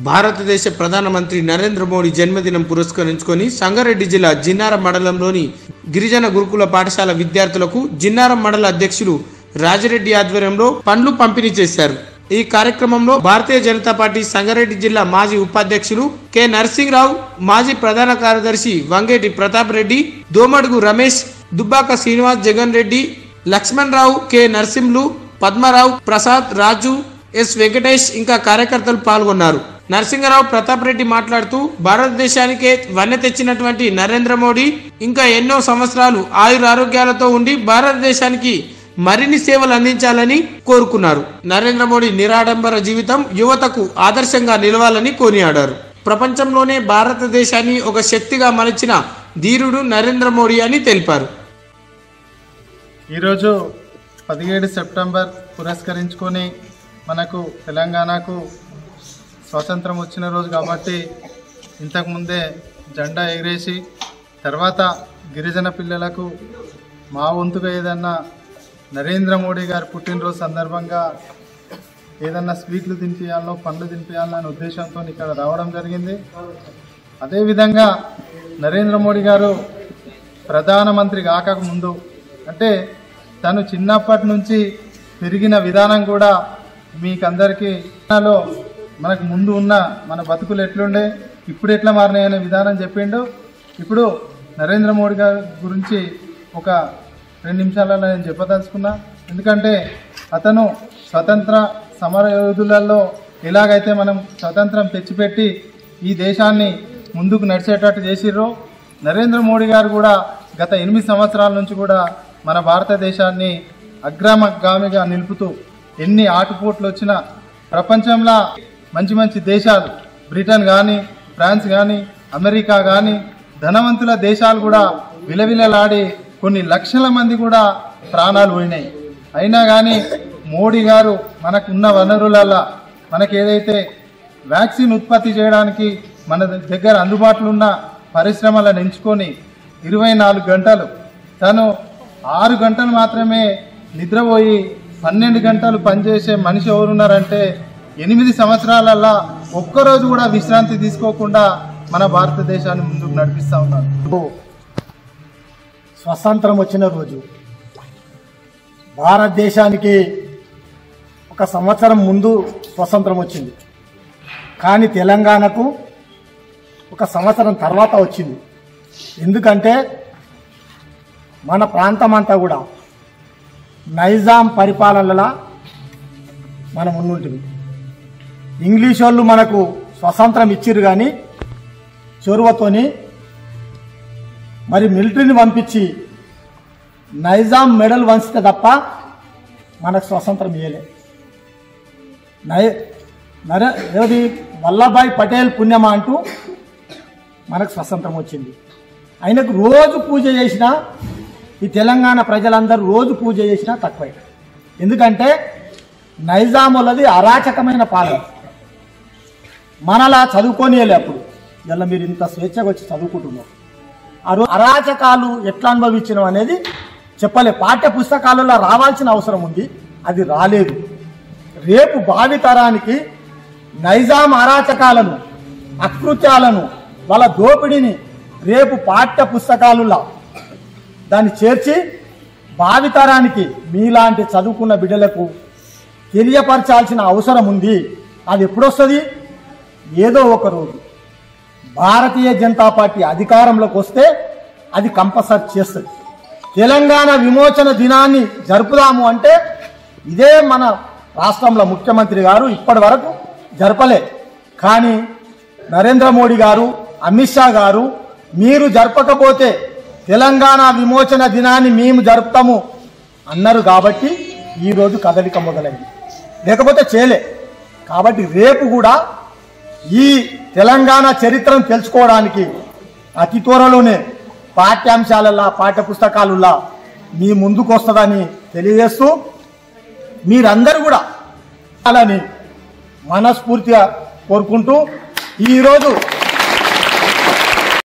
భారతదేశ ప్రధానమంత్రి నరేంద్ర మోడీ జన్మదినం పురస్కరించుకొని సంగారెడ్డి జిల్లా జిన్నారం మండలంలోని గిరిజన గురుకుల పాఠశాల విద్యార్థులకు జిన్నారం మండల అధ్యక్షులు రాజిరెడ్డి ఆధ్వర్యంలో పండ్లు పంపిణీ చేశారు ఈ కార్యక్రమంలో భారతీయ జనతా పార్టీ సంగారెడ్డి జిల్లా మాజీ ఉపాధ్యక్షులు కె నరసింహరావు మాజీ ప్రధాన కార్యదర్శి వంగేటి ప్రతాప్ రెడ్డి దోమడుగు రమేష్ దుబ్బాక శ్రీనివాస్ జగన్ రెడ్డి లక్ష్మణ్ రావు కె నరసింహులు పద్మారావు ప్రసాద్ రాజు ఎస్ వెంకటేష్ ఇంకా కార్యకర్తలు పాల్గొన్నారు నరసింహరావు ప్రతాప్ రెడ్డి మాట్లాడుతూ భారతదేశానికే వన్నె తెచ్చినటువంటి నరేంద్ర మోడీ ఇంకా ఎన్నో సంవత్సరాలు ఆయురారోగ్యాలతో ఉండి భారతదేశానికి మరిన్ని సేవలు అందించాలని కోరుకున్నారు నరేంద్ర మోడీ నిరాడంబర జీవితం యువతకు ఆదర్శంగా నిలవాలని కొనియాడారు ప్రపంచంలోనే భారతదేశాన్ని ఒక శక్తిగా మలచిన ధీరుడు నరేంద్ర మోడీ అని తెలిపారు ఈరోజు పదిహేడు సెప్టెంబర్ పురస్కరించుకొని మనకు తెలంగాణకు స్వాతంత్రం వచ్చిన రోజు కాబట్టి ఇంతకుముందే జెండా ఎగిరేసి తర్వాత గిరిజన పిల్లలకు మా వంతుగా ఏదన్నా నరేంద్ర మోడీ గారి పుట్టినరోజు సందర్భంగా ఏదన్నా స్వీట్లు తినిపించాలో పండ్లు తినిపించాలన్న అనే ఉద్దేశంతో ఇక్కడ రావడం జరిగింది అదేవిధంగా నరేంద్ర మోడీ గారు ప్రధానమంత్రి కాక ముందు అంటే తను చిన్నప్పటి నుంచి పెరిగిన విధానం కూడా మీకందరికీ లో మనకు ముందు ఉన్న మన బతుకులు ఎట్లుండే ఇప్పుడు ఎట్లా మారినాయి అనే విధానం చెప్పిండు ఇప్పుడు నరేంద్ర మోడీ గారి గురించి ఒక రెండు నిమిషాలలో నేను చెప్పదలుచుకున్నా ఎందుకంటే అతను స్వతంత్ర సమర యోధులలో ఎలాగైతే మనం స్వతంత్రం తెచ్చిపెట్టి ఈ దేశాన్ని ముందుకు నడిచేటట్టు చేసిర్రో నరేంద్ర మోడీ గారు కూడా గత ఎనిమిది సంవత్సరాల నుంచి కూడా మన భారతదేశాన్ని అగ్రమగామిగా నిలుపుతూ ఎన్ని ఆటుపోట్లు వచ్చినా ప్రపంచంలో మంచి మంచి దేశాలు బ్రిటన్ కానీ ఫ్రాన్స్ కానీ అమెరికా కానీ ధనవంతుల దేశాలు కూడా విలవిలలాడి కొన్ని లక్షల మంది కూడా ప్రాణాలు పోయినాయి అయినా కానీ మోడీ గారు మనకున్న వనరులలో మనకి ఏదైతే వ్యాక్సిన్ ఉత్పత్తి చేయడానికి మన దగ్గర అందుబాటులో ఉన్న పరిశ్రమలను ఎంచుకొని ఇరవై నాలుగు గంటలు తను ఆరు గంటలు మాత్రమే నిద్రపోయి పన్నెండు గంటలు పనిచేసే మనిషి ఎవరున్నారంటే ఎనిమిది సంవత్సరాలల్లా ఒక్కరోజు కూడా విశ్రాంతి తీసుకోకుండా మన భారతదేశాన్ని ముందుకు నడిపిస్తూ ఉన్నారు స్వతంత్రం వచ్చిన రోజు భారతదేశానికి ఒక సంవత్సరం ముందు స్వతంత్రం వచ్చింది కానీ తెలంగాణకు ఒక సంవత్సరం తర్వాత వచ్చింది ఎందుకంటే మన ప్రాంతం అంతా కూడా నైజాం పరిపాలనలో మనం ఉన్నుంటుంది ఇంగ్లీష్ వాళ్ళు మనకు స్వతంత్రం ఇచ్చిర్రు కానీ చొరవతోని మరి మిలిటరీని పంపించి నైజాం మెడల్ వంచితే తప్ప మనకు స్వతంత్రం ఇయ్యలే నై నరే ఏది వల్లభాయ్ పటేల్ పుణ్యమా అంటూ మనకు స్వతంత్రం వచ్చింది ఆయనకు రోజు పూజ చేసినా ఈ తెలంగాణ ప్రజలందరూ రోజు పూజ చేసినా తక్కువే ఎందుకంటే నైజాములది అరాచకమైన పాలన మనలా చదువుకోనియలే అప్పుడు ఇలా మీరు ఇంత స్వేచ్ఛగా వచ్చి చదువుకుంటున్నారు ఆ రోజు అరాచకాలు ఎట్లా అనుభవించడం అనేది చెప్పలే పాఠ్య పుస్తకాలలో రావాల్సిన అవసరం ఉంది అది రాలేదు రేపు భావితరానికి నైజాం అరాచకాలను అకృత్యాలను వాళ్ళ దోపిడీని రేపు పాఠ్య పుస్తకాలలో దాన్ని చేర్చి భావితరానికి మీలాంటి చదువుకున్న బిడ్డలకు తెలియపరచాల్సిన అవసరం ఉంది అది ఎప్పుడొస్తుంది ఏదో ఒక రోజు భారతీయ జనతా పార్టీ అధికారంలోకి వస్తే అది కంపల్సరీ చేస్తుంది తెలంగాణ విమోచన దినాన్ని జరుపుదాము అంటే ఇదే మన రాష్ట్రంలో ముఖ్యమంత్రి గారు ఇప్పటి వరకు జరపలే కానీ నరేంద్ర మోడీ గారు అమిత్ షా గారు మీరు జరపకపోతే తెలంగాణ విమోచన దినాన్ని మేము జరుపుతాము అన్నారు కాబట్టి ఈరోజు కదలిక మొదలైంది లేకపోతే చేయలే కాబట్టి రేపు కూడా ఈ తెలంగాణ చరిత్రను తెలుసుకోవడానికి అతి త్వరలోనే పాఠ్యాంశాలలా పాఠ్య పుస్తకాలులా మీ ముందుకు వస్తుందని తెలియజేస్తూ మీరందరూ కూడా అలాని మనస్ఫూర్తిగా కోరుకుంటూ ఈరోజు